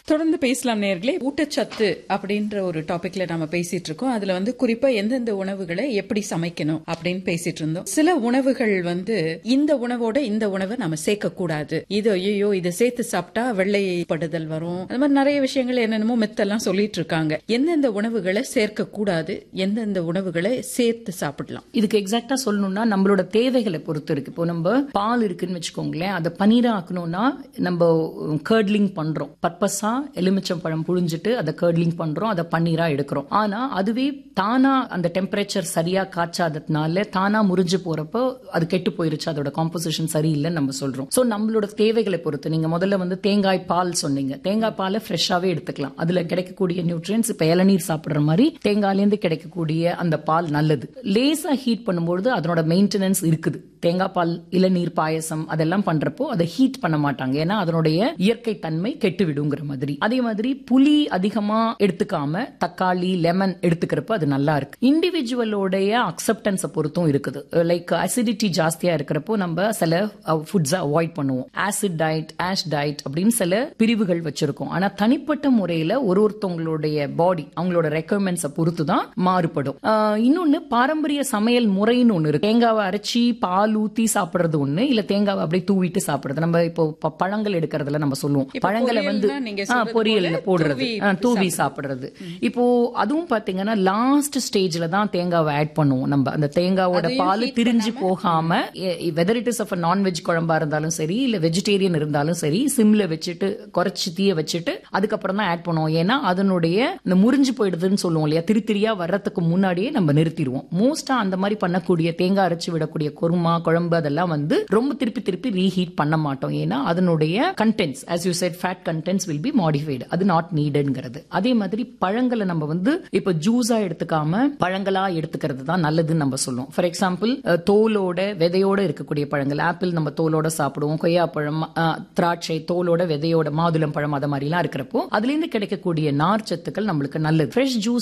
தொடர்ந்து பேசலாம் நேர்களே ஊட்டச்சத்து அப்படின்ற ஒரு டாபிக்ல நாம பேசிட்டு இருக்கோம் அதுல வந்து குறிப்பா எந்தெந்த உணவுகளை எப்படி சமைக்கணும் அப்படின்னு பேசிட்டு இருந்தோம் சில உணவுகள் வந்து இந்த உணவோட இந்த உணவை நம்ம சேர்க்க கூடாது இது ஐயோ இதை சேர்த்து சாப்பிட்டா வெள்ளைப்படுதல் வரும் அது மாதிரி நிறைய விஷயங்கள் என்னென்னமோ மெத்தெல்லாம் சொல்லிட்டு இருக்காங்க எந்தெந்த உணவுகளை சேர்க்க கூடாது எந்தெந்த உணவுகளை சேர்த்து சாப்பிடலாம் இதுக்கு எக்ஸாக்டா சொல்லணும்னா நம்மளோட தேவைகளை பொறுத்து இருக்கு இப்போ நம்ம பால் இருக்குன்னு வச்சுக்கோங்களேன் அதை பனீரா ஆக்கணும்னா நம்ம கர்ட்லிங் பண்றோம் பர்பஸா எலுமிச்சம் பழம் புழிஞ்சிட்டு அதை கர்ட்லிங் பண்றோம் அதை பன்னீரா எடுக்கிறோம் ஆனா அதுவே தானா அந்த டெம்பரேச்சர் சரியா காய்ச்சாததுனால தானா முறிஞ்சு போறப்போ அது கெட்டு போயிருச்சு அதோட காம்போசிஷன் சரியில்லைன்னு நம்ம சொல்றோம் சோ நம்மளோட தேவைகளை பொறுத்து நீங்க முதல்ல வந்து தேங்காய் பால் சொன்னீங்க தேங்காய் பாலை ஃப்ரெஷ்ஷாவே எடுத்துக்கலாம் அதுல கிடைக்கக்கூடிய நியூட்ரியன்ஸ் இப்ப இளநீர் சாப்பிடுற மாதிரி தேங்காயில இருந்து கிடைக்கக்கூடிய அந்த பால் நல்லது லேசா ஹீட் பண்ணும்போது அதனோட மெயின்டெனன்ஸ் இருக்குது தேங்காய் பால் இளநீர் பாயசம் அதெல்லாம் பண்றப்போ அதை ஹீட் பண்ண மாட்டாங்க ஏன்னா அதனுடைய இயற்கை தன்மை கெட்டு விடுங்கிற மாதிரி அதே மாதிரி புளி அதிகமா எடுத்துக்காம தக்காளி லெமன் எடுத்துக்கிறப்ப அது நல்லா இருக்கு இண்டிவிஜுவலோடைய அக்செப்டன்ஸை பொறுத்தும் இருக்குது லைக் அசிடிட்டி ஜாஸ்தியா இருக்கிறப்போ நம்ம சில ஃபுட்ஸை அவாய்ட் பண்ணுவோம் ஆசிட் டயட் ஆஷ் டயட் அப்படின்னு சில பிரிவுகள் வச்சிருக்கோம் ஆனா தனிப்பட்ட முறையில ஒரு ஒருத்தவங்களுடைய பாடி அவங்களோட ரெக்குவயர்மெண்ட்ஸை பொறுத்து தான் மாறுபடும் ஆஹ் இன்னொன்னு பாரம்பரிய சமையல் முறைன்னு ஒண்ணு இருக்கு தேங்காவை அரைச்சி பால் ஊத்தி சாப்பிடுறது ஒண்ணு இல்ல தேங்காவை அப்படியே தூவிட்டு சாப்பிடுறது நம்ம இப்போ ப- பழங்கள் எடுக்கிறதுல நம்ம சொல்லுவோம் இப்போ பழங்களை வந்து பொரியல்னா நீங்க ஆ, சொல்றது பொரியல்ல போல போடுறது தூவி ஆ, தூவி சாப்பிடுறது இப்போ அதுவும் பாத்தீங்கன்னா லாஸ்ட் ஸ்டேஜ்ல தான் தேங்காவை ஆட் பண்ணுவோம் நம்ம அந்த தேங்காவோட அதையும் பால் heat திரிஞ்சு போகாம whether it is of non veg குழம்பா இருந்தாலும் சரி இல்ல வெஜிடேரியன் இருந்தாலும் சரி சிம்ல வச்சுட்டு குறைச்சி தீய வச்சுட்டு அதுக்கப்புறம் தான் ஆட் பண்ணுவோம் ஏன்னா அதனுடைய இந்த முறிஞ்சு போயிடுதுன்னு சொல்லுவோம் இல்லையா திரி திரியா வர்றதுக்கு முன்னாடியே நம்ம நிறுத்திடுவோம் மோஸ்டா அந்த மாதிரி பண்ணக்கூடிய தேங்காய் அரைச்சு விடக்கூடிய குருமா குழம்பு அதெல்லாம் வந்து ரொம்ப திருப்பி திருப்பி ரீஹீட் பண்ண மாட்டோம் ஏன்னா அதனுடைய contents as you said fat contents will be modified அது நாட் நீடட்ங்கிறது அதே மாதிரி பழங்களை நம்ம வந்து இப்ப ஜூஸா எடுத்துக்காம பழங்களா எடுத்துக்கிறது தான் நல்லதுன்னு நம்ம சொல்லுவோம் ஃபார் எக்ஸாம்பிள் தோலோட விதையோட இருக்கக்கூடிய பழங்கள் ஆப்பிள் நம்ம தோலோட சாப்பிடுவோம் கொய்யாப்பழம் அஹ், திராட்சை தோலோட விதையோட மாதுளம் பழம் அது மாதிரிலாம் இருக்கிறப்போ அதுல இருந்து கிடைக்கக்கூடிய நார் சத்துக்கள் நம்மளுக்கு நல்லது ஃப்ரெஷ் ஜூஸ்